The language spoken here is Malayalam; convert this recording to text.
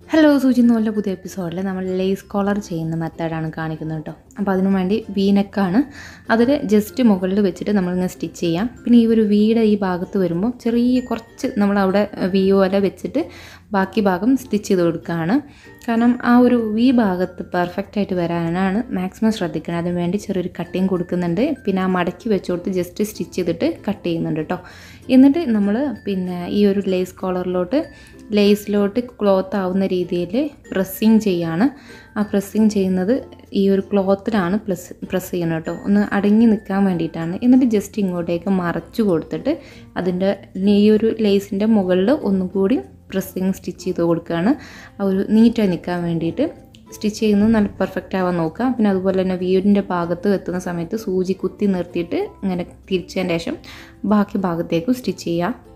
ഹലോ സൂചി എന്നുള്ള പുതിയ എപ്പിസോഡിൽ നമ്മൾ ലേസ് കോളർ ചെയ്യുന്ന മെത്തേഡാണ് കാണിക്കുന്നത് കേട്ടോ അപ്പോൾ അതിനു വേണ്ടി വീനക്കാണ് അതിൽ ജസ്റ്റ് മുകളിൽ വെച്ചിട്ട് നമ്മളിങ്ങനെ സ്റ്റിച്ച് ചെയ്യാം പിന്നെ ഈ ഒരു വീടെ ഈ ഭാഗത്ത് വരുമ്പോൾ ചെറിയ കുറച്ച് നമ്മളവിടെ വി പോലെ വെച്ചിട്ട് ബാക്കി ഭാഗം സ്റ്റിച്ച് ചെയ്ത് കൊടുക്കുകയാണ് കാരണം ആ ഒരു വി ഭാഗത്ത് പെർഫെക്റ്റ് ആയിട്ട് വരാനാണ് മാക്സിമം ശ്രദ്ധിക്കണം അതിന് വേണ്ടി ചെറിയൊരു കട്ടിങ് കൊടുക്കുന്നുണ്ട് പിന്നെ ആ മടക്കി വെച്ച് കൊടുത്ത് ജസ്റ്റ് സ്റ്റിച്ച് ചെയ്തിട്ട് കട്ട് ചെയ്യുന്നുണ്ട് കേട്ടോ എന്നിട്ട് നമ്മൾ പിന്നെ ഈ ഒരു ലേസ് കോളറിലോട്ട് ലേസിലോട്ട് ക്ലോത്ത് ആവുന്ന രീതിയിൽ പ്രസ്സിങ് ചെയ്യാണ് ആ പ്രസ്സിങ് ചെയ്യുന്നത് ഈ ഒരു ക്ലോത്തിലാണ് പ്ലസ് പ്രസ് ചെയ്യുന്നത് കേട്ടോ ഒന്ന് അടങ്ങി നിൽക്കാൻ വേണ്ടിയിട്ടാണ് എന്നിട്ട് ജസ്റ്റ് ഇങ്ങോട്ടേക്ക് മറച്ചു കൊടുത്തിട്ട് അതിൻ്റെ ഈ ഒരു ലേസിൻ്റെ മുകളിൽ ഒന്നും കൂടി പ്രസ്സിങ് സ്റ്റിച്ച് ചെയ്ത് കൊടുക്കുകയാണ് ആ ഒരു നീറ്റായി നിൽക്കാൻ വേണ്ടിയിട്ട് സ്റ്റിച്ച് ചെയ്യുന്നത് നല്ല പെർഫെക്റ്റ് ആവാൻ നോക്കുക പിന്നെ അതുപോലെ തന്നെ വീടിൻ്റെ ഭാഗത്ത് എത്തുന്ന സമയത്ത് സൂചി കുത്തി നിർത്തിയിട്ട് ഇങ്ങനെ തിരിച്ചതിന് ശേഷം ബാക്കി ഭാഗത്തേക്കും സ്റ്റിച്ച് ചെയ്യുക